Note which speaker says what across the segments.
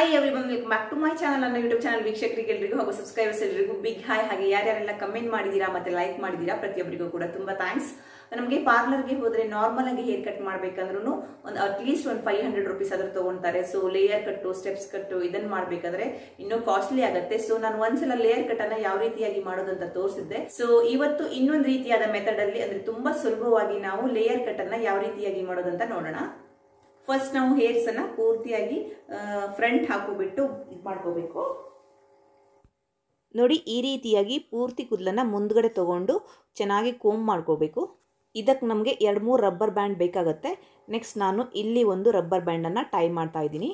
Speaker 1: hi everyone welcome back to my channel ನನ್ನ YouTube channel ವೀಕ್ಷಕರಿಗೆ ಎಲ್ರಿಗೂ ಹಾಗೂ ಸಬ್ಸ್ಕ್ರೈಬರ್ಸ್ ಎಲ್ರಿಗೂ ಬಿಗ್ ಹಾಯ್ ಹಾಗೆ ಯಾರ್ಯಾರೆಲ್ಲ ಕಮೆಂಟ್ ಮಾಡಿದೀರಾ ಮತ್ತೆ ಲೈಕ್ ಮಾಡಿದೀರಾ ಪ್ರತಿಯೊಬ್ಬರಿಗೂ ಕೂಡ ತುಂಬಾ ಥ್ಯಾಂಕ್ಸ್ ನಮಗೆ ಪಾರ್ಲರ್ಗೆ ಹೋದ್ರೆ ನಾರ್ಮಲ್ ಆಗಿ ಹೇರ್ ಕಟ್ ಮಾಡ್ಬೇಕಂದ್ರೂ ಒಂದು ಅಟ್ಲೀಸ್ಟ್ ಒಂದು ಫೈವ್ ಹಂಡ್ರೆಡ್ ರುಪೀಸ್ ಆದ್ರೂ ತಗೊಂತಾರೆ ಸೊ ಲೇಯರ್ ಕಟ್ಟು ಸ್ಟೆಪ್ಸ್ ಕಟ್ಟು ಇದನ್ನ ಮಾಡ್ಬೇಕಾದ್ರೆ ಇನ್ನೂ ಕಾಸ್ಟ್ಲಿ ಆಗುತ್ತೆ ಸೊ ನಾನು ಒಂದ್ಸಲ ಲೇಯರ್ ಕಟ್ ಅನ್ನ ಯಾವ ರೀತಿಯಾಗಿ ಮಾಡೋದಂತ ತೋರಿಸಿದ್ದೆ ಸೊ ಇವತ್ತು ಇನ್ನೊಂದು ರೀತಿಯಾದ ಮೆಥಡ್ ಅಲ್ಲಿ ಅಂದ್ರೆ ತುಂಬಾ ಸುಲಭವಾಗಿ ನಾವು ಲೇಯರ್ ಕಟ್ ಅನ್ನ ಯಾವ ರೀತಿಯಾಗಿ ಮಾಡೋದಂತ ನೋಡೋಣ ಫಸ್ಟ್ ನಾವು ಹೇರ್ಸ್ ಅನ್ನ ಪೂರ್ತಿಯಾಗಿ ಫ್ರಂಟ್ ಹಾಕೋಬಿಟ್ಟು ಇದು ಮಾಡ್ಕೋಬೇಕು
Speaker 2: ನೋಡಿ ಈ ರೀತಿಯಾಗಿ ಪೂರ್ತಿ ಕೂದಲನ್ನು ಮುಂದ್ಗಡೆ ತಗೊಂಡು ಚೆನ್ನಾಗಿ ಕೋಮ್ ಮಾಡ್ಕೋಬೇಕು ಇದಕ್ಕೆ ನಮಗೆ ಎರಡು ಮೂರು ರಬ್ಬರ್ ಬ್ಯಾಂಡ್ ಬೇಕಾಗುತ್ತೆ ನೆಕ್ಸ್ಟ್ ನಾನು ಇಲ್ಲಿ ಒಂದು ರಬ್ಬರ್ ಬ್ಯಾಂಡನ್ನು ಟೈ ಮಾಡ್ತಾ ಇದ್ದೀನಿ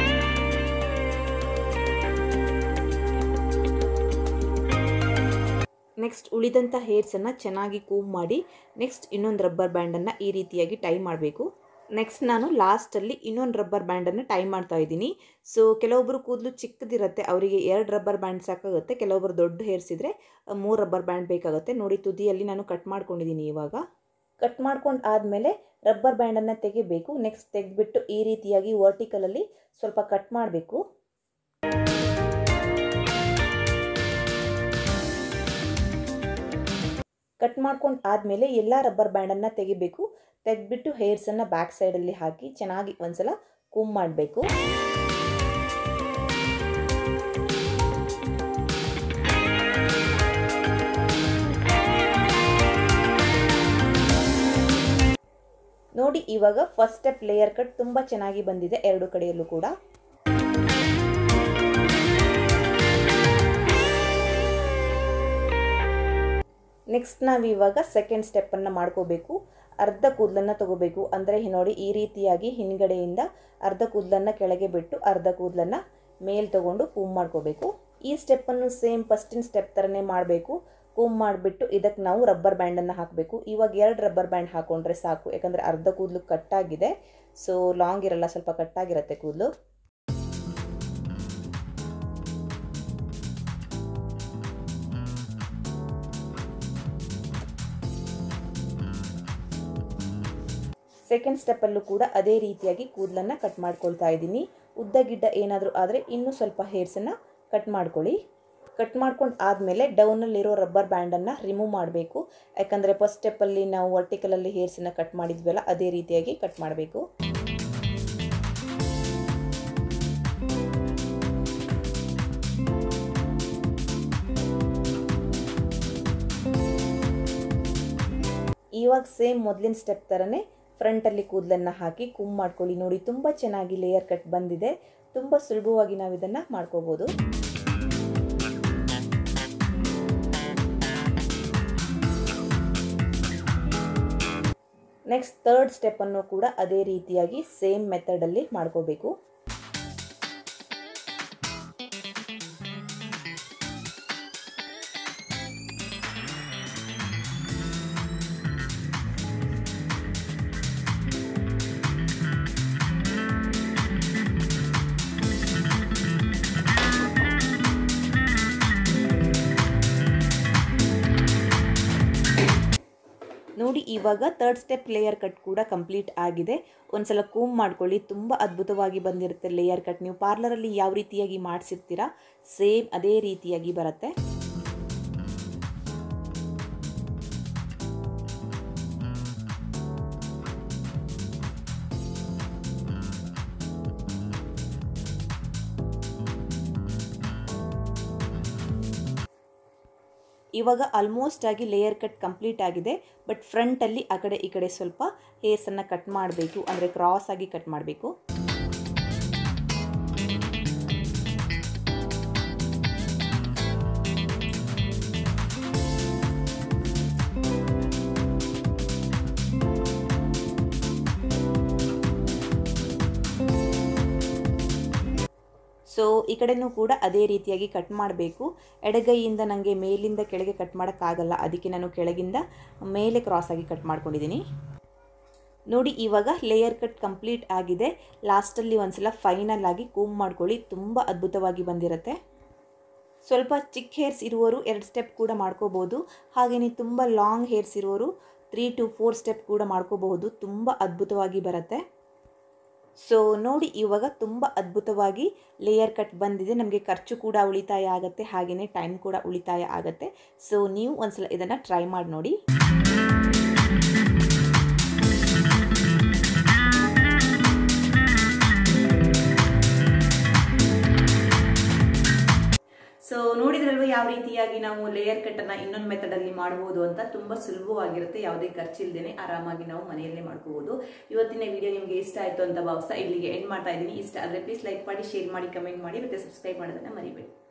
Speaker 2: ನೆಕ್ಸ್ಟ್ ಉಳಿದಂಥ ಹೇರ್ಸನ್ನು ಚೆನ್ನಾಗಿ ಕೂಮ್ ಮಾಡಿ ನೆಕ್ಸ್ಟ್ ಇನ್ನೊಂದು ರಬ್ಬರ್ ಬ್ಯಾಂಡನ್ನು ಈ ರೀತಿಯಾಗಿ ಟೈ ಮಾಡಬೇಕು ನೆಕ್ಸ್ಟ್ ನಾನು ಲಾಸ್ಟಲ್ಲಿ ಇನ್ನೊಂದು ರಬ್ಬರ್ ಬ್ಯಾಂಡನ್ನು ಟೈ ಮಾಡ್ತಾ ಇದ್ದೀನಿ ಸೊ ಕೆಲವೊಬ್ಬರು ಕೂದಲು ಚಿಕ್ಕದಿರುತ್ತೆ ಅವರಿಗೆ ಎರಡು ರಬ್ಬರ್ ಬ್ಯಾಂಡ್ ಸಾಕಾಗುತ್ತೆ ಕೆಲವೊಬ್ಬರು ದೊಡ್ಡ ಹೇರ್ಸ್ ಇದ್ದರೆ ಮೂರು ರಬ್ಬರ್ ಬ್ಯಾಂಡ್ ಬೇಕಾಗುತ್ತೆ ನೋಡಿ ತುದಿಯಲ್ಲಿ ನಾನು ಕಟ್ ಮಾಡ್ಕೊಂಡಿದ್ದೀನಿ ಇವಾಗ ಕಟ್ ಮಾಡ್ಕೊಂಡು ಆದಮೇಲೆ ರಬ್ಬರ್ ಬ್ಯಾಂಡನ್ನು ತೆಗಿಬೇಕು ನೆಕ್ಸ್ಟ್ ತೆಗೆದ್ಬಿಟ್ಟು ಈ ರೀತಿಯಾಗಿ ವರ್ಟಿಕಲಲ್ಲಿ ಸ್ವಲ್ಪ ಕಟ್ ಮಾಡಬೇಕು ಕಟ್ ಮಾಡ್ಕೊಂಡು ಆದಮೇಲೆ ಎಲ್ಲ ರಬ್ಬರ್ ಬ್ಯಾಂಡನ್ನು ತೆಗಿಬೇಕು ತೆಗೆದ್ಬಿಟ್ಟು ಹೇರ್ಸನ್ನು ಬ್ಯಾಕ್ ಸೈಡಲ್ಲಿ ಹಾಕಿ ಚೆನ್ನಾಗಿ ಒಂದ್ಸಲ ಕೂಮ್ ಮಾಡಬೇಕು ನೋಡಿ ಇವಾಗ ಫಸ್ಟ್ ಸ್ಟೆಪ್ ಲೇಯರ್ ಕಟ್ ತುಂಬ ಚೆನ್ನಾಗಿ ಬಂದಿದೆ ಎರಡು ಕಡೆಯಲ್ಲೂ ಕೂಡ ನೆಕ್ಸ್ಟ್ ನಾವು ಇವಾಗ ಸೆಕೆಂಡ್ ಸ್ಟೆಪ್ಪನ್ನು ಮಾಡ್ಕೋಬೇಕು ಅರ್ಧ ಕೂದಲನ್ನು ತಗೋಬೇಕು ಅಂದರೆ ನೋಡಿ ಈ ರೀತಿಯಾಗಿ ಹಿಂದ್ಗಡೆಯಿಂದ ಅರ್ಧ ಕೂದಲನ್ನು ಕೆಳಗೆ ಬಿಟ್ಟು ಅರ್ಧ ಕೂದಲನ್ನು ಮೇಲ್ ತಗೊಂಡು ಕೂಮ್ ಮಾಡ್ಕೋಬೇಕು ಈ ಸ್ಟೆಪ್ಪನ್ನು ಸೇಮ್ ಫಸ್ಟಿನ ಸ್ಟೆಪ್ ಥರನೇ ಮಾಡಬೇಕು ಕೂಮ್ ಮಾಡಿಬಿಟ್ಟು ಇದಕ್ಕೆ ನಾವು ರಬ್ಬರ್ ಬ್ಯಾಂಡನ್ನು ಹಾಕಬೇಕು ಇವಾಗ ಎರಡು ರಬ್ಬರ್ ಬ್ಯಾಂಡ್ ಹಾಕೊಂಡ್ರೆ ಸಾಕು ಯಾಕಂದರೆ ಅರ್ಧ ಕೂದಲು ಕಟ್ಟಾಗಿದೆ ಸೊ ಲಾಂಗ್ ಇರಲ್ಲ ಸ್ವಲ್ಪ ಕಟ್ಟಾಗಿರುತ್ತೆ ಕೂದಲು ಸೆಕೆಂಡ್ ಸ್ಟೆಪ್ಪಲ್ಲೂ ಕೂಡ ಅದೇ ರೀತಿಯಾಗಿ ಕೂದಲನ್ನು ಕಟ್ ಮಾಡ್ಕೊಳ್ತಾ ಇದ್ದೀನಿ ಉದ್ದ ಗಿಡ್ಡ ಏನಾದರೂ ಆದರೆ ಇನ್ನೂ ಸ್ವಲ್ಪ ಹೇರ್ಸನ್ನು ಕಟ್ ಮಾಡ್ಕೊಳ್ಳಿ ಕಟ್ ಮಾಡ್ಕೊಂಡು ಆದಮೇಲೆ ಡೌನಲ್ಲಿರೋ ರಬ್ಬರ್ ಬ್ಯಾಂಡನ್ನು ರಿಮೂವ್ ಮಾಡಬೇಕು ಯಾಕಂದರೆ ಫಸ್ಟ್ ಸ್ಟೆಪ್ಪಲ್ಲಿ ನಾವು ವರ್ಟಿಕಲಲ್ಲಿ ಹೇರ್ಸನ್ನು ಕಟ್ ಮಾಡಿದ್ವಲ್ಲ ಅದೇ ರೀತಿಯಾಗಿ ಕಟ್ ಮಾಡಬೇಕು ಇವಾಗ ಸೇಮ್ ಮೊದಲಿನ ಸ್ಟೆಪ್ ಥರನೇ ಫ್ರಂಟಲ್ಲಿ ಕೂದಲನ್ನು ಹಾಕಿ ಕುಮ್ ಮಾಡ್ಕೊಳ್ಳಿ ನೋಡಿ ತುಂಬ ಚೆನ್ನಾಗಿ ಲೇಯರ್ ಕಟ್ ಬಂದಿದೆ ತುಂಬ ಸುಲಭವಾಗಿ ನಾವು ಇದನ್ನು ಮಾಡ್ಕೋಬೋದು ನೆಕ್ಸ್ಟ್ ಥರ್ಡ್ ಸ್ಟೆಪ್ಪನ್ನು ಕೂಡ ಅದೇ ರೀತಿಯಾಗಿ ಸೇಮ್ ಮೆಥಡಲ್ಲಿ ಮಾಡ್ಕೋಬೇಕು ನೋಡಿ ಇವಾಗ ತರ್ಡ್ ಸ್ಟೆಪ್ ಲೇಯರ್ ಕಟ್ ಕೂಡ ಕಂಪ್ಲೀಟ್ ಆಗಿದೆ ಒಂದ್ಸಲ ಕೂಮ್ ಮಾಡ್ಕೊಳ್ಳಿ ತುಂಬ ಅದ್ಭುತವಾಗಿ ಬಂದಿರುತ್ತೆ ಲೇಯರ್ ಕಟ್ ನೀವು ಪಾರ್ಲರಲ್ಲಿ ಯಾವ ರೀತಿಯಾಗಿ ಮಾಡಿಸಿರ್ತೀರಾ ಸೇಮ್ ಅದೇ ರೀತಿಯಾಗಿ ಬರುತ್ತೆ ಇವಾಗ ಆಲ್ಮೋಸ್ಟ್ ಆಗಿ ಲೇಯರ್ ಕಟ್ ಕಂಪ್ಲೀಟ್ ಆಗಿದೆ ಬಟ್ ಫ್ರಂಟಲ್ಲಿ ಆ ಕಡೆ ಈ ಕಡೆ ಸ್ವಲ್ಪ ಹೇರ್ಸನ್ನು ಕಟ್ ಮಾಡಬೇಕು ಅಂದರೆ ಕ್ರಾಸ್ ಆಗಿ ಕಟ್ ಮಾಡಬೇಕು ಸೊ ಈ ಕಡೆನೂ ಕೂಡ ಅದೇ ರೀತಿಯಾಗಿ ಕಟ್ ಮಾಡಬೇಕು ಎಡಗೈಯಿಂದ ನನಗೆ ಮೇಲಿಂದ ಕೆಳಗೆ ಕಟ್ ಮಾಡೋಕ್ಕಾಗಲ್ಲ ಅದಕ್ಕೆ ನಾನು ಕೆಳಗಿಂದ ಮೇಲೆ ಕ್ರಾಸ್ ಆಗಿ ಕಟ್ ಮಾಡ್ಕೊಂಡಿದ್ದೀನಿ ನೋಡಿ ಇವಾಗ ಲೇಯರ್ ಕಟ್ ಕಂಪ್ಲೀಟ್ ಆಗಿದೆ ಲಾಸ್ಟಲ್ಲಿ ಒಂದ್ಸಲ ಫೈನಲ್ ಆಗಿ ಕೂಮ್ ಮಾಡ್ಕೊಳ್ಳಿ ತುಂಬ ಅದ್ಭುತವಾಗಿ ಬಂದಿರುತ್ತೆ ಸ್ವಲ್ಪ ಚಿಕ್ಕ ಹೇರ್ಸ್ ಇರುವವರು ಎರಡು ಸ್ಟೆಪ್ ಕೂಡ ಮಾಡ್ಕೋಬೋದು ಹಾಗೆಯೇ ತುಂಬ ಲಾಂಗ್ ಹೇರ್ಸ್ ಇರುವವರು ತ್ರೀ ಟು ಫೋರ್ ಸ್ಟೆಪ್ ಕೂಡ ಮಾಡ್ಕೋಬಹುದು ತುಂಬ ಅದ್ಭುತವಾಗಿ ಬರುತ್ತೆ ಸೊ ನೋಡಿ ಇವಾಗ ತುಂಬ ಅದ್ಭುತವಾಗಿ ಲೇಯರ್ ಕಟ್ ಬಂದಿದೆ ನಮಗೆ ಖರ್ಚು ಕೂಡ ಉಳಿತಾಯ ಆಗುತ್ತೆ ಹಾಗೆಯೇ ಟೈಮ್ ಕೂಡ ಉಳಿತಾಯ ಆಗುತ್ತೆ ಸೊ ನೀವು ಒಂದ್ಸಲ ಇದನ್ನು ಟ್ರೈ ಮಾಡಿ ನೋಡಿ
Speaker 1: ಸೊ ನೋಡಿದ್ರಲ್ವ ಯಾವ ರೀತಿಯಾಗಿ ನಾವು ಲೇಯರ್ ಕಟ್ ಅನ್ನ ಇನ್ನೊಂದು ಮೆಥಡ್ ಅಲ್ಲಿ ಮಾಡಬಹುದು ಅಂತ ತುಂಬಾ ಸುಲಭವಾಗಿರುತ್ತೆ ಯಾವುದೇ ಖರ್ಚಿಲ್ದೇನೆ ಆರಾಮಾಗಿ ನಾವು ಮನೆಯಲ್ಲೇ ಮಾಡ್ಕೋಬಹುದು ಇವತ್ತಿನ ವಿಡಿಯೋ ನಿಮಗೆ ಇಷ್ಟ ಆಯ್ತು ಅಂತ ಭಾವಿಸ್ತಾ ಇಲ್ಲಿಗೆ ಎಂಡ್ ಮಾಡ್ತಾ ಇದ್ದೀನಿ ಇಷ್ಟ ಆದ್ರೆ ಪ್ಲೀಸ್ ಲೈಕ್ ಮಾಡಿ ಶೇರ್ ಮಾಡಿ ಕಮೆಂಟ್ ಮಾಡಿ ಮತ್ತೆ ಸಬ್ಸ್ಕ್ರೈಬ್ ಮಾಡೋದನ್ನ ಮರಿಬೇಡಿ